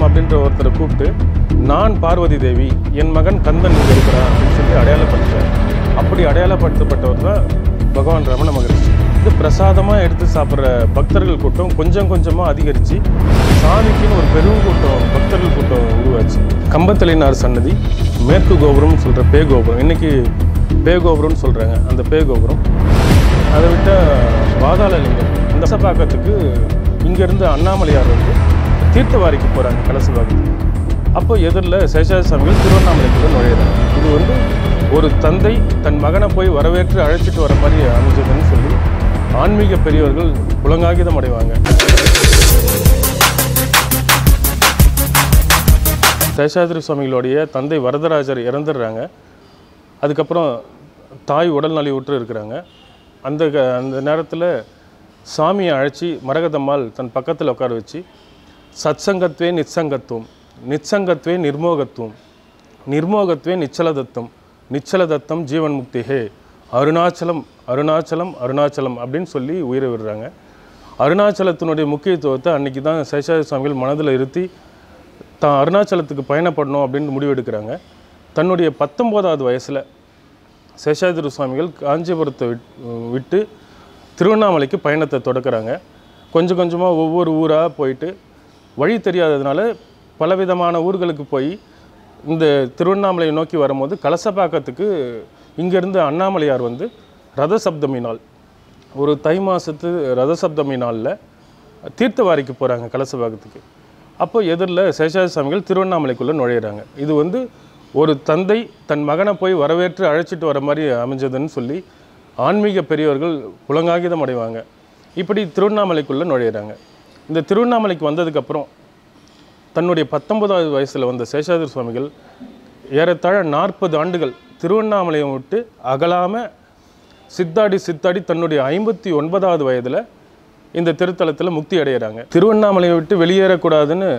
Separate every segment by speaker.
Speaker 1: அப்படின்ற ஒருத்தரை கூப்பிட்டு நான் பார்வதி தேவி என் மகன் கந்தன் இங்கே இருக்கிறான் அப்படின்னு சொல்லி அடையாளப்படுத்துறார் அப்படி அடையாளப்படுத்தப்பட்டவர் தான் பகவான் ரமண மகரிஷி இது பிரசாதமாக எடுத்து சாப்பிட்ற பக்தர்கள் கூட்டம் கொஞ்சம் கொஞ்சமாக அதிகரித்து சாமிக்குன்னு ஒரு பெரும் கூட்டம் பக்தர்கள் கூட்டம் உருவாச்சு கம்பத்தலைனார் சன்னதி மேற்கு கோபுரம்னு சொல்கிற பே கோபுரம் இன்னைக்கு பே கோபுரம்னு சொல்கிறாங்க அந்த பே கோபுரம் அதை விட்ட பாதாளலிங்கம் இந்த கலசப்பாக்கத்துக்கு இங்கேருந்து அண்ணாமலையார் வந்து தீர்த்தவாரிக்கு போகிறாங்க கலசபாக்கத்துக்கு அப்போ எதிரில் சேஷாதி சாமிகள் திருவண்ணாமலைக்குள்ள நுழையிறாங்க இது வந்து ஒரு தந்தை தன் மகனை போய் வரவேற்று அழைச்சிட்டு வர மாதிரி அமைஞ்சதுன்னு சொல்லி ஆன்மீக பெரியவர்கள் புலங்காகிதம் அடைவாங்க சேஷாதிரி சுவாமிகளுடைய தந்தை வரதராஜர் இறந்துடுறாங்க அதுக்கப்புறம் தாய் உடல் நலிவுற்று இருக்கிறாங்க அந்த க- அந்த நேரத்தில் சாமியை அழைச்சி மரகதம்மாள் தன் பக்கத்தில் உட்கார வச்சு சத்சங்கத்வே நிச்சங்கத்துவம் நிச்சங்கத்வே நிர்மோகத்துவம் நிர்மோகத்வே நிச்சலதத்தம் நிச்சலதத்தம் ஜீவன் முக்திஹே அருணாச்சலம் அருணாச்சலம் அருணாச்சலம் அப்படின்னு சொல்லி உயிரை விடுறாங்க அருணாச்சலத்தினுடைய முக்கியத்துவத்தை அன்னைக்கு தான் சேஷாதி சுவாமிகள் மனதில் இருத்தி தான் அருணாச்சலத்துக்கு பயணப்படணும் அப்படின்னு முடிவெடுக்கிறாங்க தன்னுடைய பத்தொம்போதாவது வயசில் சேஷாதிரி சுவாமிகள் காஞ்சிபுரத்தை விட்- விட்டு திருவண்ணாமலைக்கு பயணத்தை தொடக்குறாங்க கொஞ்சம் கொஞ்சமாக ஒவ்வொரு ஊராக போயிட்டு வழி தெரியாததுனால பலவிதமான ஊர்களுக்கு போய் இந்த திருவண்ணாமலையை நோக்கி வரும்போது கலசப்பாக்கத்துக்கு இங்கேருந்து அண்ணாமலையார் வந்து ரத சப்தமி நாள் ஒரு தை மாதத்து ரத சப்தமி நாளில் தீர்த்தவாரிக்கு போகிறாங்க கலசபாக்கத்துக்கு அப்போ எதிரில் சேஷாதி சாமிகள் திருவண்ணாமலைக்குள்ளே நுழையிறாங்க இது வந்து ஒரு தந்தை தன் மகனை போய் வரவேற்று அழைச்சிட்டு வர மாதிரி அமைஞ்சதுன்னு சொல்லி ஆன்மீக பெரியவர்கள் புலங்காகிதம் அடைவாங்க இப்படி திருவண்ணாமலைக்குள்ளே நுழையிறாங்க இந்த திருவண்ணாமலைக்கு வந்ததுக்கப்புறம் தன்னுடைய பத்தொன்பதாவது வயசில் வந்த சேஷாதிரி சுவாமிகள் ஏறத்தாழ நாற்பது ஆண்டுகள் திருவண்ணாமலையை விட்டு அகலாமல் சித்தாடி சித்தாடி தன்னுடைய ஐம்பத்தி ஒன்பதாவது வயதில் இந்த திருத்தலத்தில் முக்தி அடைகிறாங்க திருவண்ணாமலையை விட்டு வெளியேறக்கூடாதுன்னு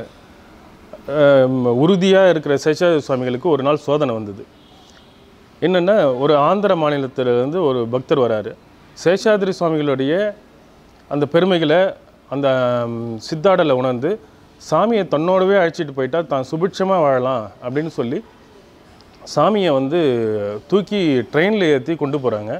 Speaker 1: உறுதியாக இருக்கிற சேஷாதிரி சுவாமிகளுக்கு ஒரு நாள் சோதனை வந்தது என்னென்னா ஒரு ஆந்திர மாநிலத்திலிருந்து ஒரு பக்தர் வராரு சேஷாதிரி சுவாமிகளுடைய அந்த பெருமைகளை அந்த ம், சித்தாடலை உணர்ந்து சாமியை தன்னோடவே அழைச்சிட்டு போயிட்டா தான் சுபிட்சமாக வாழலாம் அப்படின்னு சொல்லி சாமியை வந்து தூக்கி ட்ரெயினில் ஏற்றி கொண்டு போகிறாங்க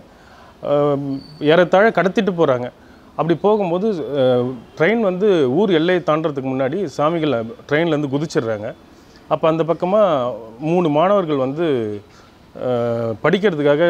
Speaker 1: ஏறத்தாழ கடத்திட்டு போகிறாங்க அப்படி போகும்போது ட்ரெயின் வந்து ஊர் எல்லையை தாண்டறதுக்கு முன்னாடி சாமிகள் ட்ரெயின்லேருந்து குதிச்சிடுறாங்க அப்போ அந்த பக்கமாக மூணு மாணவர்கள் வந்து அஹ், படிக்கிறதுக்காக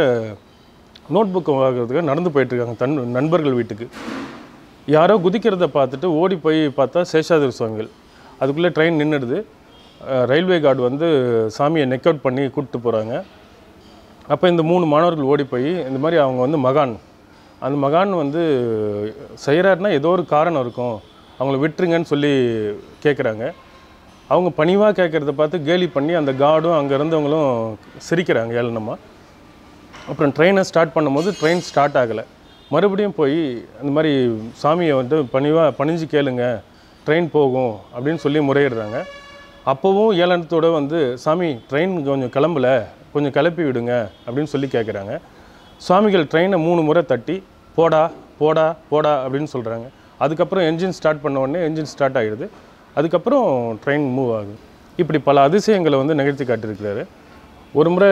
Speaker 1: நோட் புக்கு வாங்குறதுக்காக நடந்து போயிட்டுருக்காங்க தன் நண்பர்கள் வீட்டுக்கு யாரோ குதிக்கிறத பார்த்துட்டு ஓடி போய் பார்த்தா சேஷாதிரி சுவாமிகள் அதுக்குள்ளே ட்ரெயின் நின்றுடுது ரயில்வே கார்டு வந்து சாமியை நெக் அவுட் பண்ணி கூப்பிட்டு போகிறாங்க அப்போ இந்த மூணு மாணவர்கள் ஓடி போய் இந்த மாதிரி அவங்க வந்து மகான் அந்த மகான் வந்து செய்கிறாருன்னா ஏதோ ஒரு காரணம் இருக்கும் அவங்கள விட்டுருங்கன்னு சொல்லி கேட்குறாங்க அவங்க பணிவாக கேட்குறத பார்த்து கேலி பண்ணி அந்த கார்டும் அங்கே இருந்தவங்களும் சிரிக்கிறாங்க ஏளனமாக அப்புறம் ட்ரெயினை ஸ்டார்ட் பண்ணும்போது ட்ரெயின் ஸ்டார்ட் ஆகலை மறுபடியும் போய் அந்த மாதிரி சாமியை வந்து பணிவாக பணிஞ்சு கேளுங்க ட்ரெயின் போகும் அப்படின்னு சொல்லி முறையிடுறாங்க அப்போவும் ஏளனத்தோட வந்து சாமி ட்ரெயின் கொஞ்சம் கிளம்பல கொஞ்சம் கிளப்பி விடுங்க அப்படின்னு சொல்லி கேட்குறாங்க சுவாமிகள் ட்ரெயினை மூணு முறை தட்டி போடா போடா போடா அப்படின்னு சொல்கிறாங்க அதுக்கப்புறம் என்ஜின் ஸ்டார்ட் பண்ண உடனே என்ஜின் ஸ்டார்ட் ஆகிடுது அதுக்கப்புறம் ட்ரெயின் மூவ் ஆகுது இப்படி பல அதிசயங்களை வந்து நிகழ்த்தி காட்டியிருக்கிறாரு ஒரு முறை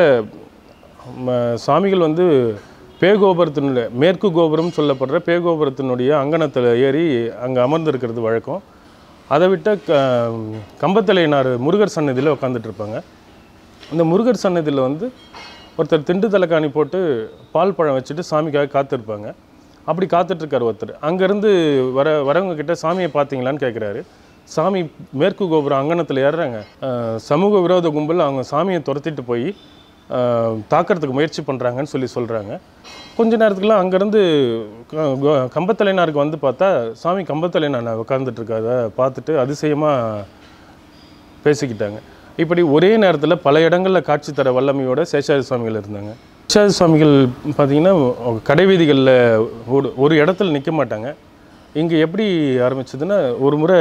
Speaker 1: ம, சாமிகள் வந்து பேகோபுரத்தினுடைய மேற்கு கோபுரம் சொல்லப்படுற பேகோபுரத்தினுடைய அங்கணத்தில் ஏறி அங்கே அமர்ந்திருக்கிறது வழக்கம் அதை விட்ட க கம்பத்தலையினார் முருகர் சன்னதியில் உட்காந்துட்டு இருப்பாங்க இந்த முருகர் சன்னதியில் வந்து ஒருத்தர் திண்டு தலைக்காணி போட்டு பால் பழம் வச்சுட்டு சாமிக்காக காத்திருப்பாங்க அப்படி காத்துட்ருக்கார் ஒருத்தர் அங்கேருந்து வர வரவங்க கிட்ட சாமியை பார்த்தீங்களான்னு கேட்குறாரு சாமி மேற்கு கோபுரம் அங்கணத்தில் ஏறுறாங்க அஹ், சமூக விரோத கும்பல் அவங்க சாமியை துரத்திட்டு போய் அஹ், தாக்கறதுக்கு முயற்சி பண்ணுறாங்கன்னு சொல்லி சொல்கிறாங்க கொஞ்ச நேரத்துக்குலாம் அங்கேருந்து கம்பத்தலைனாருக்கு வந்து பார்த்தா சாமி கம்பத்தலைனார் உட்காந்துட்டு இருக்காத பார்த்துட்டு அதிசயமாக பேசிக்கிட்டாங்க இப்படி ஒரே நேரத்தில் பல இடங்களில் காட்சி தர வல்லமையோட சேஷாதி சுவாமிகள் இருந்தாங்க சேஷாதி சுவாமிகள் பார்த்திங்கன்னா கடை வீதிகளில் ஒரு ஒரு இடத்துல நிற்க மாட்டாங்க இங்கே எப்படி ஆரம்பிச்சதுன்னா ஒரு முறை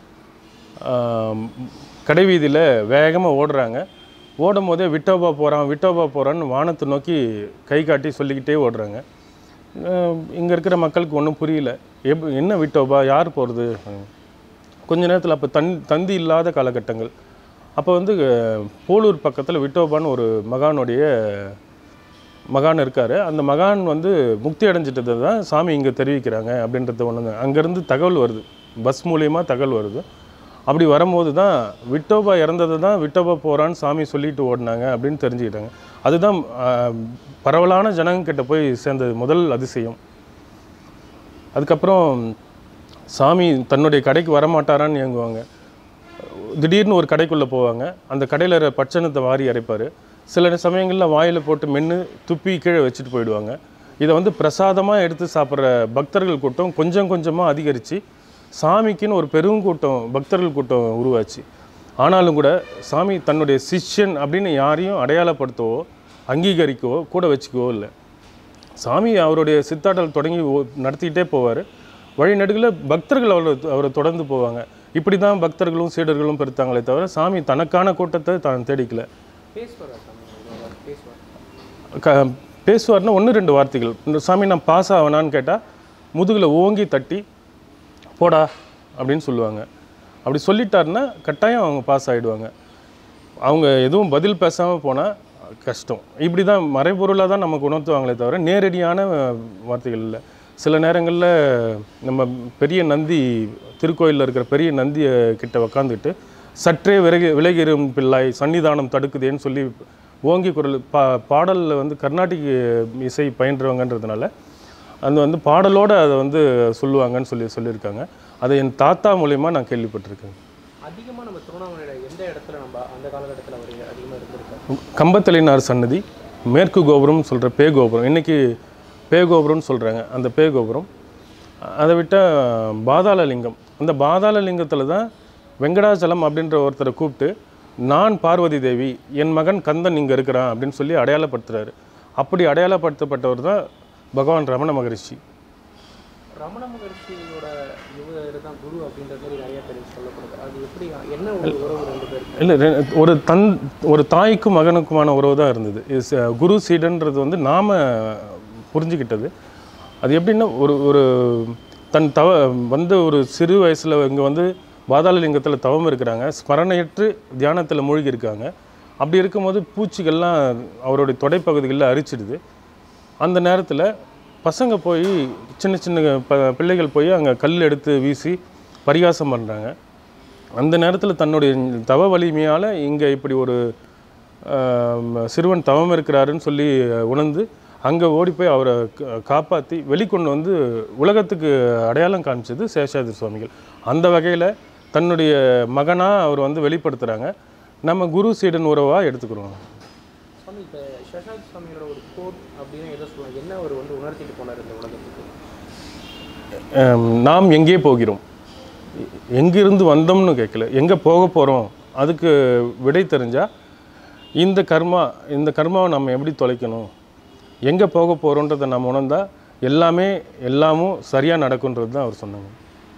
Speaker 1: ஆம், கடை வீதியில் வேகமாக ஓடுறாங்க ஓடும் போதே விட்டோபா போகிறான் விட்டோபா போகிறான்னு வானத்தை நோக்கி கை காட்டி சொல்லிக்கிட்டே ஓடுறாங்க இங்கே இருக்கிற மக்களுக்கு ஒன்றும் புரியல எப் என்ன விட்டோபா யார் போகிறது கொஞ்ச நேரத்தில் அப்போ தன் தந்தி இல்லாத காலகட்டங்கள் அப்போ வந்து அஹ், போலூர் பக்கத்தில் விட்டோபான்னு ஒரு மகானுடைய மகான் இருக்கார் அந்த மகான் வந்து முக்தி அடைஞ்சிட்டதை தான் சாமி இங்கே தெரிவிக்கிறாங்க அப்படின்றத ஒன்று அங்கேருந்து தகவல் வருது பஸ் மூலியமாக தகவல் வருது அப்படி வரும்போது தான் விட்டோபா இறந்தது தான் விட்டோபா போகிறான்னு சாமி சொல்லிட்டு ஓடினாங்க அப்படின்னு தெரிஞ்சுக்கிட்டாங்க அதுதான் ஆஹ், பரவலான ஜனங்கிட்ட போய் சேர்ந்தது முதல் அதிசயம் அதுக்கப்புறம் சாமி தன்னுடைய கடைக்கு வரமாட்டாரான்னு இயங்குவாங்க திடீர்னு ஒரு கடைக்குள்ளே போவாங்க அந்த கடையில் பட்சணத்தை வாரி அரைப்பார் சில சமயங்களில் வாயில் போட்டு மென்று துப்பி கீழே வச்சுட்டு போயிடுவாங்க இதை வந்து பிரசாதமாக எடுத்து சாப்பிட்ற பக்தர்கள் கூட்டம் கொஞ்சம் கொஞ்சமாக அதிகரித்து சாமிக்குன்னு ஒரு பெருங்கூட்டம் பக்தர்கள் கூட்டம் உருவாச்சு ஆனாலும் கூட சாமி தன்னுடைய சிஷ்யன் அப்படின்னு யாரையும் அடையாளப்படுத்தவோ அங்கீகரிக்கவோ கூட வச்சுக்கவோ இல்லை சாமி அவருடைய சித்தாடல் தொடங்கி ஓ- நடத்திக்கிட்டே போவார் வழி நடுவில் பக்தர்கள் அவரை அவரை தொடர்ந்து போவாங்க இப்படி தான் பக்தர்களும் சீடர்களும் பெருத்தாங்களே தவிர சாமி தனக்கான கூட்டத்தை தான் தேடிக்கல
Speaker 2: பேசுவாரா சாமி அவர் பேசுவார்
Speaker 1: க பேசுவார்னா ஒன்று ரெண்டு வார்த்தைகள் இந்த சாமி நான் பாஸ் ஆவேனான்னு கேட்டால் முதுகில் ஓங்கி தட்டி போடா அப்படின்னு சொல்லுவாங்க அப்படி சொல்லிட்டாருன்னா கட்டாயம் அவங்க பாஸ் ஆகிடுவாங்க அவங்க எதுவும் பதில் பேசாமல் போனால் கஷ்டம் இப்படி தான் மறைபொருளாக தான் நமக்கு உணர்த்துவாங்களே தவிர நேரடியான அஹ், வார்த்தைகள் இல்லை சில நேரங்களில் நம்ம பெரிய நந்தி திருக்கோயிலில் இருக்கிற பெரிய நந்தியை கிட்ட உக்காந்துட்டு சற்றே விலகி விலகிரும் பிள்ளாய் சன்னிதானம் தடுக்குதேன்னு சொல்லி ஓங்கி குரல் பா பாடலில் வந்து கர்நாடிக் இசை பயின்றவங்கன்றதுனால அந்த வந்து பாடலோடு அதை வந்து சொல்லுவாங்கன்னு சொல்லி சொல்லியிருக்காங்க அதை என் தாத்தா மூலயமா நான் கேள்விப்பட்டிருக்கேன்
Speaker 2: அதிகமாக நம்ம திருவண்ணாமலையில் எந்த இடத்துல நம்ம அந்த காலகட்டத்தில் அவர் அதிகமாக இருந்திருக்காரு
Speaker 1: கம்பத்தலைனார் சன்னதி மேற்கு கோபுரம் சொல்கிற பே கோபுரம் இன்றைக்கி பே கோபுரம்னு சொல்கிறாங்க அந்த பே கோபுரம் அதை விட்டால் பாதாள லிங்கம் அந்த பாதாள லிங்கத்தில் தான் வெங்கடாச்சலம் அப்படின்ற ஒருத்தரை கூப்பிட்டு நான் பார்வதி தேவி என் மகன் கந்தன் இங்கே இருக்கிறான் அப்படின்னு சொல்லி அடையாளப்படுத்துறாரு அப்படி அடையாளப்படுத்தப்பட்டவர் தான் பகவான் ரமண மகரிஷி
Speaker 2: ரமண மகர்ஷியோட இவர் தான் குரு அப்படின்ற மாதிரி நிறைய பேர் சொல்லப்படுது அது எப்படி என்ன ஒரு உறவு ரெண்டு பேருக்கு
Speaker 1: இல்லை ரெ- ஒரு தன் ஒரு தாய்க்கும் மகனுக்குமான உறவு தான் இருந்தது இது ச- குரு சீடன்றது வந்து நாம் புரிஞ்சுக்கிட்டது அது எப்படின்னா ஒரு ஒரு தன் தவ வந்து ஒரு சிறு வயசில் இங்கே வந்து பாதாளலிங்கத்தில் தவம் இருக்கிறாங்க ஸ்மரணையற்று தியானத்தில் மூழ்கி இருக்காங்க அப்படி இருக்கும்போது பூச்சிகள்லாம் அவருடைய தொடைப்பகுதிகளில் அரிச்சிடுது அந்த நேரத்தில் பசங்க போய் சின்ன சின்ன ப பிள்ளைகள் போய் அங்கே கல் எடுத்து வீசி பரிகாசம் பண்ணுறாங்க அந்த நேரத்தில் தன்னுடைய தவ வலிமையால் இங்கே இப்படி ஒரு ஆம், சிறுவன் தவம் இருக்கிறாருன்னு சொல்லி உணர்ந்து அங்கே ஓடி போய் அவரை கா- காப்பாற்றி வெளிக்கொண்டு வந்து உலகத்துக்கு அடையாளம் காமிச்சது சேஷாதிரி சுவாமிகள் அந்த வகையில் தன்னுடைய மகனாக அவர் வந்து வெளிப்படுத்துகிறாங்க நம்ம குரு சீடன் உறவாக எடுத்துக்கிறோம்
Speaker 2: சுவாமி இப்போ சசாந்த் சுவாமியோட ஒரு கோட் அப்படின்னு எதை சொல்லுவாங்க என்ன அவர் வந்து உணர்த்திட்டு போனார் இந்த உலகத்துக்கு
Speaker 1: ஆம், நாம் எங்கே போகிறோம் எ- எங்கிருந்து வந்தோம்னு கேட்கல எங்கே போக போகிறோம் அதுக்கு விடை தெரிஞ்சால் இந்த கர்மா இந்த கர்மாவை நம்ம எப்படி தொலைக்கணும் எங்கே போக போகிறோன்றதை நம்ம உணர்ந்தா எல்லாமே எல்லாமும் சரியாக நடக்குன்றது தான் அவர் சொன்னாங்க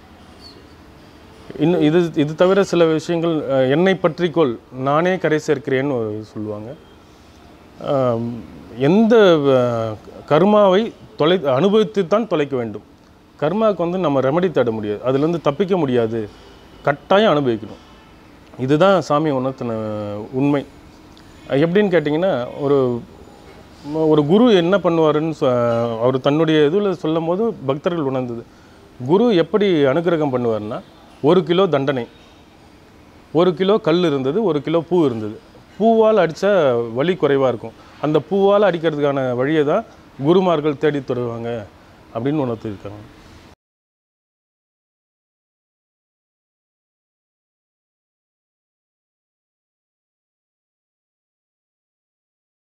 Speaker 1: இன்னும் இது இது தவிர சில விஷயங்கள் அஹ், என்னை பற்றிக்கொள் நானே கரை சேர்க்கிறேன்னு ஒரு சொல்லுவாங்க ஆம், எந்த அஹ், கர்மாவை தொலை அனுபவித்து தான் தொலைக்க வேண்டும் கர்மாவுக்கு வந்து நம்ம ரெமடி தேட முடியாது அதுலேருந்து தப்பிக்க முடியாது கட்டாயம் அனுபவிக்கணும் இதுதான் சாமி உணர்த்தின உண்மை அஹ் எப்படின்னு கேட்டிங்கன்னா ஒரு ம- ஒரு குரு என்ன பண்ணுவாருன்னு சொ- அவர் தன்னுடைய இதில் சொல்லும் போது பக்தர்கள் உணர்ந்தது குரு எப்படி அனுக்கிரகம் பண்ணுவார்னா ஒரு கிலோ தண்டனை ஒரு கிலோ கல் இருந்தது ஒரு கிலோ பூ இருந்தது பூவால் அடித்தா வலி குறைவாக இருக்கும் அந்த பூவால் அடிக்கிறதுக்கான வழியை தான் குருமார்கள் தேடி தருவாங்க அப்படின்னு உணர்த்திருக்காங்க